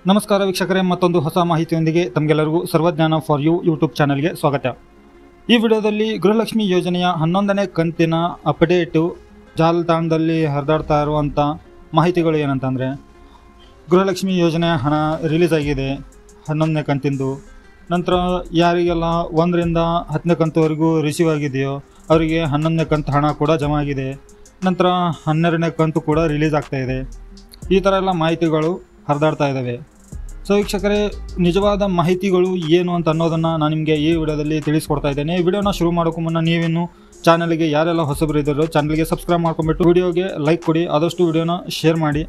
ನಮಸ್ಕಾರ ವೀಕ್ಷಕರೇ ಮತ್ತೊಂದು ಹೊಸ ಮಾಹಿತಿಯೊಂದಿಗೆ ತಮಗೆಲ್ಲರಿಗೂ ಸರ್ವಜ್ಞಾನ ಫಾರ್ ಯು ಯೂಟ್ಯೂಬ್ ಚಾನಲ್ಗೆ ಸ್ವಾಗತ ಈ ವಿಡಿಯೋದಲ್ಲಿ ಗೃಹಲಕ್ಷ್ಮಿ ಯೋಜನೆಯ ಹನ್ನೊಂದನೇ ಕಂತಿನ ಅಪ್ಡೇಟು ಜಾಲತಾಣದಲ್ಲಿ ಹರಿದಾಡ್ತಾ ಇರುವಂಥ ಮಾಹಿತಿಗಳು ಏನಂತಂದರೆ ಗೃಹಲಕ್ಷ್ಮಿ ಯೋಜನೆಯ ಹಣ ರಿಲೀಸ್ ಆಗಿದೆ ಹನ್ನೊಂದನೇ ಕಂತಿಂದು ನಂತರ ಯಾರಿಗೆಲ್ಲ ಒಂದರಿಂದ ಹತ್ತನೇ ಕಂತುವರೆಗೂ ರಿಸೀವ್ ಆಗಿದೆಯೋ ಅವರಿಗೆ ಹನ್ನೊಂದನೇ ಕಂತು ಹಣ ಕೂಡ ಜಮಾ ಆಗಿದೆ ನಂತರ ಹನ್ನೆರಡನೇ ಕಂತು ಕೂಡ ರಿಲೀಸ್ ಆಗ್ತಾ ಇದೆ ಈ ಥರ ಎಲ್ಲ ಮಾಹಿತಿಗಳು ಹರಿದಾಡ್ತಾ ಇದ್ದಾವೆ ಸೊ ವೀಕ್ಷಕರೇ ನಿಜವಾದ ಮಾಹಿತಿಗಳು ಏನು ಅಂತ ಅನ್ನೋದನ್ನು ನಾನು ನಿಮಗೆ ಈ ವಿಡಿಯೋದಲ್ಲಿ ತಿಳಿಸ್ಕೊಡ್ತಾ ಇದ್ದೇನೆ ಈ ವಿಡಿಯೋನ ಶುರು ಮಾಡೋಕ್ಕೂ ಮುನ್ನ ನೀವಿನ್ನು ಚಾನಲ್ಗೆ ಯಾರೆಲ್ಲ ಹೊಸಬರು ಇದ್ದಾರೋ ಚಾನಲ್ಗೆ ಸಬ್ಸ್ಕ್ರೈಬ್ ಮಾಡ್ಕೊಂಬಿಟ್ಟು ವಿಡಿಯೋಗೆ ಲೈಕ್ ಕೊಡಿ ಆದಷ್ಟು ವಿಡಿಯೋನ ಶೇರ್ ಮಾಡಿ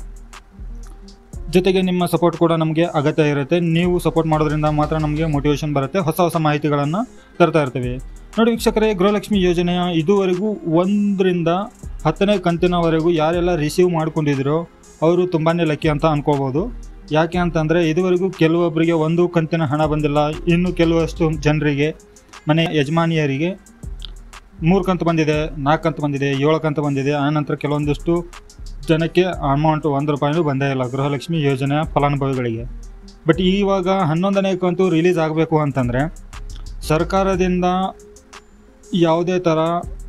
ಜೊತೆಗೆ ನಿಮ್ಮ ಸಪೋರ್ಟ್ ಕೂಡ ನಮಗೆ ಅಗತ್ಯ ಇರುತ್ತೆ ನೀವು ಸಪೋರ್ಟ್ ಮಾಡೋದ್ರಿಂದ ಮಾತ್ರ ನಮಗೆ ಮೋಟಿವೇಶನ್ ಬರುತ್ತೆ ಹೊಸ ಹೊಸ ಮಾಹಿತಿಗಳನ್ನು ತರ್ತಾ ಇರ್ತೀವಿ ನೋಡಿ ವೀಕ್ಷಕರೇ ಗೃಹಲಕ್ಷ್ಮಿ ಯೋಜನೆಯ ಇದುವರೆಗೂ ಒಂದರಿಂದ ಹತ್ತನೇ ಕಂತಿನವರೆಗೂ ಯಾರೆಲ್ಲ ರಿಸೀವ್ ಮಾಡ್ಕೊಂಡಿದ್ದೀರೋ ಅವರು ತುಂಬಾ ಲಕ್ಕಿ ಅಂತ ಅನ್ಕೋಬೋದು ಯಾಕೆ ಅಂತಂದರೆ ಇದುವರೆಗೂ ಕೆಲವೊಬ್ಬರಿಗೆ ಒಂದು ಕಂತಿನ ಹಣ ಬಂದಿಲ್ಲ ಇನ್ನು ಕೆಲವಷ್ಟು ಜನರಿಗೆ ಮನೆ ಯಜಮಾನಿಯರಿಗೆ ಮೂರು ಕಂತು ಬಂದಿದೆ ನಾಲ್ಕು ಕಂತು ಬಂದಿದೆ ಏಳು ಕಂತು ಬಂದಿದೆ ಆನಂತರ ಕೆಲವೊಂದಿಷ್ಟು ಜನಕ್ಕೆ ಅಮೌಂಟ್ ಒಂದು ರೂಪಾಯಿನೂ ಬಂದೇ ಇಲ್ಲ ಗೃಹಲಕ್ಷ್ಮಿ ಯೋಜನೆಯ ಫಲಾನುಭವಿಗಳಿಗೆ ಬಟ್ ಇವಾಗ ಹನ್ನೊಂದನೇ ಕಂತು ರಿಲೀಸ್ ಆಗಬೇಕು ಅಂತಂದರೆ ಸರ್ಕಾರದಿಂದ ಯಾವುದೇ ಥರ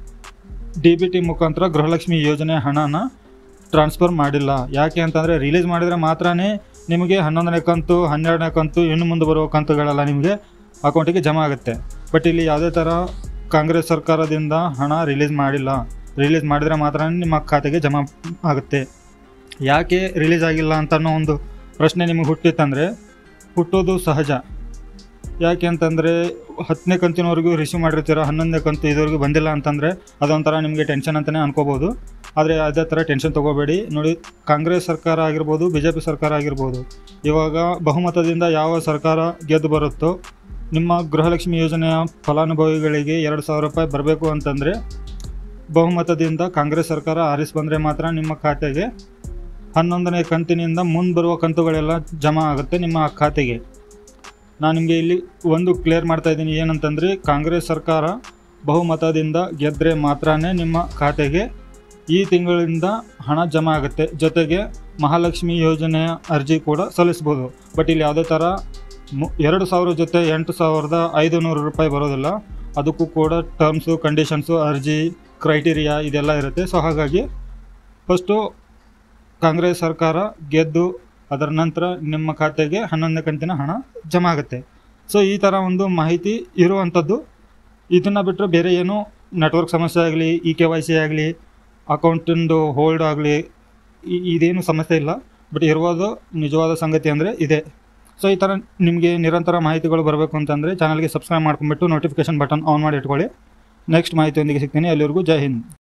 ಡಿ ಬಿ ಟಿ ಮುಖಾಂತರ ಗೃಹಲಕ್ಷ್ಮಿ ಯೋಜನೆ ಹಣನ ಟ್ರಾನ್ಸ್ಫರ್ ಮಾಡಿಲ್ಲ ಯಾಕೆ ಅಂತಂದರೆ ರಿಲೀಸ್ ಮಾಡಿದರೆ ಮಾತ್ರನೇ ನಿಮಗೆ ಹನ್ನೊಂದನೇ ಕಂತು ಹನ್ನೆರಡನೇ ಕಂತು ಇನ್ನು ಮುಂದೆ ಬರುವ ಕಂತುಗಳೆಲ್ಲ ನಿಮಗೆ ಅಕೌಂಟಿಗೆ ಜಮಾ ಆಗುತ್ತೆ ಬಟ್ ಇಲ್ಲಿ ಯಾವುದೇ ಥರ ಕಾಂಗ್ರೆಸ್ ಸರ್ಕಾರದಿಂದ ಹಣ ರಿಲೀಸ್ ಮಾಡಿಲ್ಲ ರಿಲೀಸ್ ಮಾಡಿದರೆ ಮಾತ್ರ ನಿಮ್ಮ ಖಾತೆಗೆ ಜಮಾ ಆಗುತ್ತೆ ಯಾಕೆ ರಿಲೀಸ್ ಆಗಿಲ್ಲ ಅಂತ ಅನ್ನೋ ಒಂದು ಪ್ರಶ್ನೆ ನಿಮಗೆ ಹುಟ್ಟಿತ್ತಂದರೆ ಹುಟ್ಟೋದು ಸಹಜ ಯಾಕೆ ಅಂತಂದರೆ ಹತ್ತನೇ ಕಂತಿನವರೆಗೂ ರಿಸೀವ್ ಮಾಡಿರ್ತೀರ ಹನ್ನೊಂದನೇ ಕಂತು ಇದುವರೆಗೂ ಬಂದಿಲ್ಲ ಅಂತಂದರೆ ಅದೊಂಥರ ನಿಮಗೆ ಟೆನ್ಷನ್ ಅಂತಲೇ ಅನ್ಕೋಬೋದು ಆದರೆ ಅದೇ ಥರ ಟೆನ್ಷನ್ ತೊಗೋಬೇಡಿ ನೋಡಿ ಕಾಂಗ್ರೆಸ್ ಸರ್ಕಾರ ಆಗಿರ್ಬೋದು ಬಿ ಜೆ ಪಿ ಸರ್ಕಾರ ಆಗಿರ್ಬೋದು ಇವಾಗ ಬಹುಮತದಿಂದ ಯಾವ ಸರ್ಕಾರ ಗೆದ್ದು ಬರುತ್ತೋ ನಿಮ್ಮ ಗೃಹಲಕ್ಷ್ಮಿ ಯೋಜನೆಯ ಫಲಾನುಭವಿಗಳಿಗೆ ಎರಡು ಸಾವಿರ ರೂಪಾಯಿ ಬರಬೇಕು ಅಂತಂದರೆ ಬಹುಮತದಿಂದ ಕಾಂಗ್ರೆಸ್ ಸರ್ಕಾರ ಆರಿಸಿ ಬಂದರೆ ಮಾತ್ರ ನಿಮ್ಮ ಖಾತೆಗೆ ಹನ್ನೊಂದನೇ ಕಂತಿನಿಂದ ಮುಂದೆ ಬರುವ ಕಂತುಗಳೆಲ್ಲ ಜಮಾ ಆಗುತ್ತೆ ನಿಮ್ಮ ಖಾತೆಗೆ ನಾನು ನಿಮಗೆ ಇಲ್ಲಿ ಒಂದು ಕ್ಲಿಯರ್ ಮಾಡ್ತಾ ಇದ್ದೀನಿ ಏನಂತಂದರೆ ಕಾಂಗ್ರೆಸ್ ಸರ್ಕಾರ ಬಹುಮತದಿಂದ ಗೆದ್ದರೆ ಮಾತ್ರನೇ ನಿಮ್ಮ ಖಾತೆಗೆ ಈ ತಿಂಗಳಿಂದ ಹಣ ಜಮಾ ಆಗುತ್ತೆ ಜೊತೆಗೆ ಮಹಾಲಕ್ಷ್ಮಿ ಯೋಜನೆಯ ಅರ್ಜಿ ಕೂಡ ಸಲ್ಲಿಸ್ಬೋದು ಬಟ್ ಇಲ್ಲಿ ಯಾವುದೇ ಥರ ಮು ಎರಡು ಸಾವಿರ ಜೊತೆ ಎಂಟು ಸಾವಿರದ ಐದು ನೂರು ರೂಪಾಯಿ ಬರೋದಿಲ್ಲ ಅದಕ್ಕೂ ಕೂಡ ಟರ್ಮ್ಸು ಕಂಡೀಷನ್ಸು ಅರ್ಜಿ ಕ್ರೈಟೀರಿಯಾ ಇದೆಲ್ಲ ಇರುತ್ತೆ ಸೊ ಹಾಗಾಗಿ ಫಸ್ಟು ಕಾಂಗ್ರೆಸ್ ಸರ್ಕಾರ ಗೆದ್ದು ಅದರ ನಂತರ ನಿಮ್ಮ ಖಾತೆಗೆ ಹನ್ನೊಂದನೇ ಕಂತಿನ ಹಣ ಜಮಾ ಆಗುತ್ತೆ ಸೊ ಈ ಥರ ಒಂದು ಮಾಹಿತಿ ಇರುವಂಥದ್ದು ಇದನ್ನು ಬಿಟ್ಟರೆ ಬೇರೆ ಏನು ನೆಟ್ವರ್ಕ್ ಸಮಸ್ಯೆ ಆಗಲಿ ಇ ಕೆ ವೈ ಸಿ ಆಗಲಿ ಅಕೌಂಟಿಂದು ಹೋಲ್ಡ್ ಆಗಲಿ ಇದೇನು ಸಮಸ್ಯೆ ಇಲ್ಲ ಬಟ್ ಇರುವುದು ನಿಜವಾದ ಸಂಗತಿ ಅಂದರೆ ಇದೆ ಸೊ ಈ ಥರ ನಿಮಗೆ ನಿರಂತರ ಮಾಹಿತಿಗಳು ಬರಬೇಕು ಅಂತಂದರೆ ಚಾನಲ್ಗೆ ಸಬ್ಸ್ಕ್ರೈಬ್ ಮಾಡ್ಕೊಂಬಿಟ್ಟು ನೋಟಿಫಿಕೇಷನ್ ಬಟನ್ ಆನ್ ಮಾಡಿ ಇಟ್ಕೊಳ್ಳಿ ನೆಕ್ಸ್ಟ್ ಮಾಹಿತಿಯೊಂದಿಗೆ ಸಿಗ್ತೀನಿ ಅಲ್ಲಿವರೆಗೂ ಜೈ ಹಿಂದ್